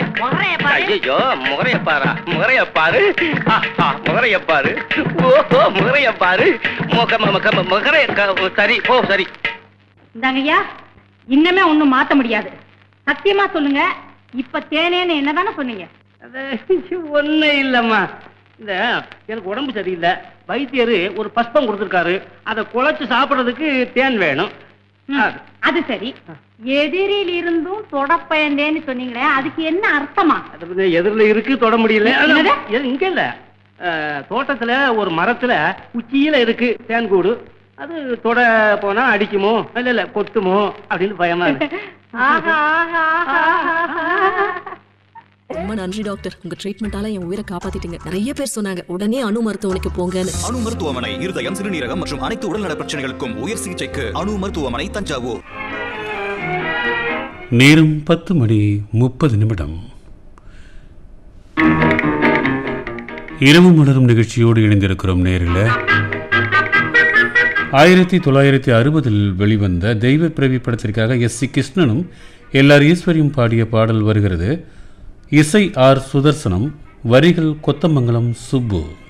முகரைய பாரு ஐயோ முகரைய பாரா முகரைய பாரு ஆஹா, முகரைய பாரு ஓஹோ முகரைய பாரு முக முக முகரைய க- சரி ஓ சரி இந்தாங்கய்யா இன்னமே ஒண்ணும் மாத்த முடியாது சத்தியமா சொல்லுங்க இப்ப தேனேன்னு என்னதானே சொன்னீங்க அது ஒண்ணு இல்லம்மா இந்த எனக்கு உடம்பு சரியில்லை வைத்தியர் ஒரு பஸ்பம் கொடுத்துருக்காரு அதை குழைச்சு சாப்பிடுறதுக்கு தேன் வேணும் ம், அது. அது சரி எதிரில் இருந்தும் தொடப்பயந்தேன்னு சொன்னீங்களே அதுக்கு என்ன அர்த்தமா அது வந்து எதிரில் இருக்கு தொட முடியல என்னது? எ- இங்க இல்ல அஹ், தோட்டத்துல ஒரு மரத்துல உச்சியில இருக்கு தேன் கூடு அது தொட போனா அடிக்குமோ இல்ல இல்ல கொத்துமோ அப்படின்னு பயமா இருக்கு ஆஹா ஆஹா ஆஹா ஆஹா. ரொம்ப நன்றி டாக்டர் உங்க ட்ரீட்மெண்டால என் உயிரை காப்பாத்திட்டீங்க நிறைய பேர் சொன்னாங்க உடனே அணு மருத்துவமனைக்கு போங்கன்னு அணு மருத்துவமனை இருதயம் சிறுநீரகம் மற்றும் அனைத்து உடல்நல பிரச்சனைகளுக்கும் உயர் சிகிச்சைக்கு அணு மருத்துவமனை தஞ்சாவூர் நேரம் பத்து மணி முப்பது நிமிடம் இரவு மலரும் நிகழ்ச்சியோடு இணைந்திருக்கிறோம் நேரில் ஆயிரத்தி தொள்ளாயிரத்தி அறுபதில் வெளிவந்த தெய்வ பிறவி படத்திற்காக எஸ் சி கிருஷ்ணனும் எல்ஆர் ஈஸ்வரியும் பாடிய பாடல் வருகிறது இசை ஆர் சுதர்சனம் வரிகள் கொத்தமங்கலம் சுப்பு